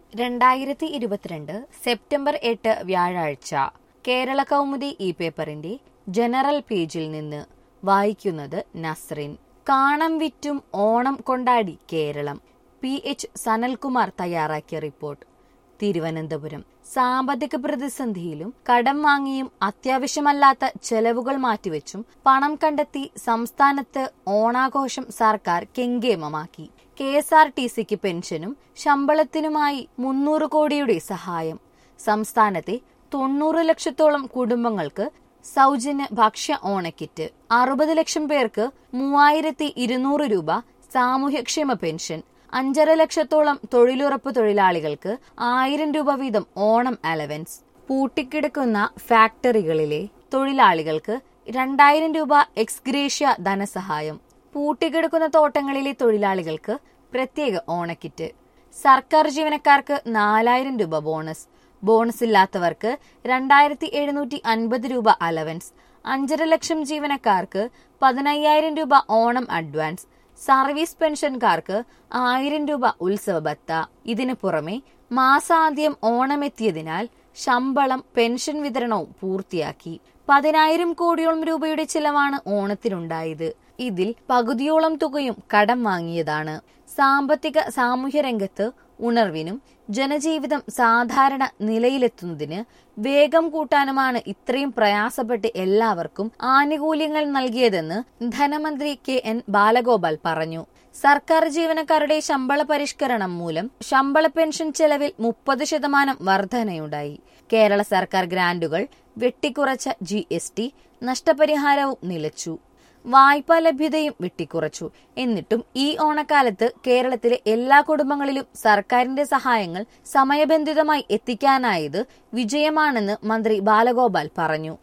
രണ്ടായിരത്തി ഇരുപത്തിരണ്ട് സെപ്റ്റംബർ എട്ട് വ്യാഴാഴ്ച കേരള കൗമുദി ഈ പേപ്പറിന്റെ ജനറൽ പേജിൽ നിന്ന് വായിക്കുന്നത് നസ്രിൻ കാണം വിറ്റും ഓണം കൊണ്ടാടി കേരളം പി എച്ച് സനൽകുമാർ തയ്യാറാക്കിയ റിപ്പോർട്ട് തിരുവനന്തപുരം സാമ്പത്തിക പ്രതിസന്ധിയിലും കടം വാങ്ങിയും അത്യാവശ്യമല്ലാത്ത ചെലവുകൾ മാറ്റിവെച്ചും പണം കണ്ടെത്തി സംസ്ഥാനത്ത് ഓണാഘോഷം സർക്കാർ കെങ്കേമമാക്കി കെ എസ് ആർ ടി സിക്ക് പെൻഷനും ശമ്പളത്തിനുമായി മുന്നൂറ് കോടിയുടെ സഹായം സംസ്ഥാനത്തെ തൊണ്ണൂറ് ലക്ഷത്തോളം കുടുംബങ്ങൾക്ക് സൗജന്യ ഭക്ഷ്യ ഓണക്കിറ്റ് അറുപത് ലക്ഷം പേർക്ക് മൂവായിരത്തി ഇരുന്നൂറ് രൂപ സാമൂഹ്യക്ഷേമ പെൻഷൻ അഞ്ചര ലക്ഷത്തോളം തൊഴിലുറപ്പ് തൊഴിലാളികൾക്ക് ആയിരം രൂപ വീതം ഓണം അലവൻസ് പൂട്ടിക്കിടക്കുന്ന ഫാക്ടറികളിലെ തൊഴിലാളികൾക്ക് രണ്ടായിരം രൂപ എക്സ്ഗ്രേഷ്യ ധനസഹായം പൂട്ടിക്കിടക്കുന്ന തോട്ടങ്ങളിലെ തൊഴിലാളികൾക്ക് പ്രത്യേക ഓണക്കിറ്റ് സർക്കാർ ജീവനക്കാർക്ക് നാലായിരം രൂപ ബോണസ് ബോണസ് ഇല്ലാത്തവർക്ക് രണ്ടായിരത്തി എഴുന്നൂറ്റി അൻപത് രൂപ അലവൻസ് അഞ്ചര ലക്ഷം ജീവനക്കാർക്ക് പതിനയ്യായിരം രൂപ ഓണം അഡ്വാൻസ് സർവീസ് പെൻഷൻകാർക്ക് ആയിരം രൂപ ഉത്സവ ഭത്ത ഇതിനു പുറമെ മാസാദ്യം ഓണമെത്തിയതിനാൽ ശമ്പളം പെൻഷൻ വിതരണവും പൂർത്തിയാക്കി പതിനായിരം കോടിയോളം രൂപയുടെ ചിലവാണ് ഓണത്തിനുണ്ടായത് ഇതിൽ പകുതിയോളം തുകയും കടം വാങ്ങിയതാണ് സാമ്പത്തിക സാമൂഹ്യ രംഗത്ത് ഉണർവിനും ജനജീവിതം സാധാരണ നിലയിലെത്തുന്നതിന് വേഗം കൂട്ടാനുമാണ് ഇത്രയും പ്രയാസപ്പെട്ട് എല്ലാവർക്കും ആനുകൂല്യങ്ങൾ നൽകിയതെന്ന് ധനമന്ത്രി കെ എൻ ബാലഗോപാൽ പറഞ്ഞു സർക്കാർ ജീവനക്കാരുടെ ശമ്പള പരിഷ്കരണം മൂലം ശമ്പള പെൻഷൻ ചെലവിൽ മുപ്പത് ശതമാനം വർധനയുണ്ടായി കേരള സർക്കാർ ഗ്രാന്റുകൾ വെട്ടിക്കുറച്ച ജി എസ് ടി നഷ്ടപരിഹാരവും നിലച്ചു വായ്പാ ലഭ്യതയും വെട്ടിക്കുറച്ചു എന്നിട്ടും ഈ ഓണക്കാലത്ത് കേരളത്തിലെ എല്ലാ കുടുംബങ്ങളിലും സർക്കാരിന്റെ സഹായങ്ങൾ സമയബന്ധിതമായി എത്തിക്കാനായത് വിജയമാണെന്ന് മന്ത്രി ബാലഗോപാൽ പറഞ്ഞു